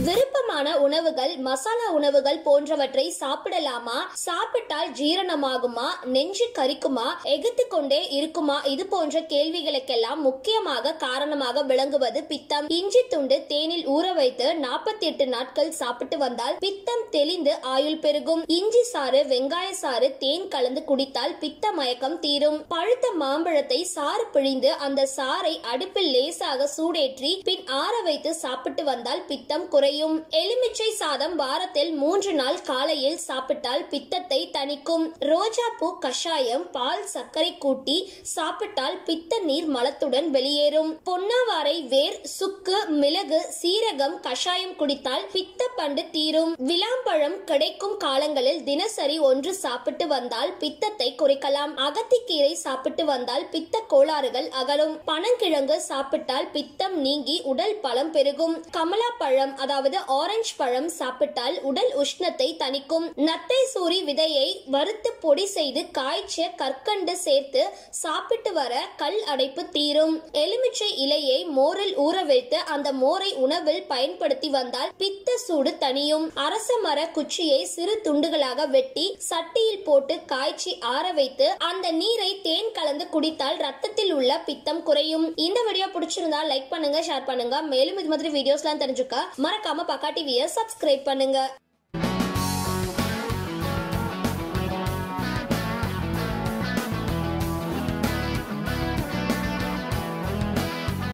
விருப்பமான உணவுகள் மசாலா உணவுகள் போன்றவற்றை சாப்பிடலாமா சாப்பிட்டால் ஜீரணமாகுமா நெஞ்சு கரிக்குமா எகித்து கொண்டே இருக்குமா இது போன்ற கேள்விகளுக்கெல்லாம் முக்கியமாக காரணமாக விளங்குவது பித்தம் இஞ்சி துண்டு தேனில் ஊற வைத்து நாற்பத்தி எட்டு நாட்கள் சாப்பிட்டு வந்தால் பித்தம் தெளிந்து ஆயுள் பெருகும் இஞ்சி சாறு வெங்காய சாறு தேன் கலந்து குடித்தால் பித்த மயக்கம் தீரும் பழுத்த மாம்பழத்தை சாறு பிழிந்து அந்த சாறை அடுப்பில் லேசாக சூடேற்றி பின் ஆற வைத்து சாப்பிட்டு வந்தால் பித்தம் குறையும் எலுமிச்சை சாதம் வாரத்தில் மூன்று நாள் காலையில் சாப்பிட்டால் பித்தத்தை தணிக்கும் ரோஜா பூ கஷாயம் பால் சர்க்கரை கூட்டி சாப்பிட்டால் பித்த நீர் மலத்துடன் வெளியேறும் பொன்னாவாரை வேர் சுக்கு மிளகு சீரகம் கஷாயம் குடித்தால் பித்த பண்டு தீரும் விளாம்பழம் கிடைக்கும் காலங்களில் தினசரி ஒன்று சாப்பிட்டு வந்தால் பித்தத்தை குறைக்கலாம் அகத்திக்கீரை சாப்பிட்டு வந்தால் பித்த கோளாறுகள் அகலும் பனங்கிழங்கு சாப்பிட்டால் பித்தம் நீங்கி உடல் பலம் பெருகும் கமலா பழம் அதாவது ஆரஞ்சு பழம் சாப்பிட்டால் உடல் உஷ்ணத்தை தணிக்கும் நத்தை சூரி விதையை வறுத்து பொடி செய்து காய்ச்ச கற்கண்டு சேர்த்து சாப்பிட்டு வர கல் அடைப்பு தீரும் எலுமிச்சை இலையை மோரில் ஊற வைத்து அந்த மோரை உணவில் பயன்படுத்தி வந்தால் பித்த சூடு தணியும் அரச மர குச்சியை சிறு துண்டுகளாக வெட்டி சட்டியில் போட்டு காய்ச்சி ஆற வைத்து அந்த நீரை தேன் கலந்து குடித்தால் ரத்தத்தில் உள்ள பித்தம் குறையும் இந்த வீடியோ பிடிச்சிருந்தா லைக் பண்ணுங்க ஷேர் பண்ணுங்க மேலும் இது மாதிரி வீடியோஸ்லாம் தெரிஞ்சுக்க மறக்காம பக்கா டிவியை சப்ஸ்கிரைப் பண்ணுங்க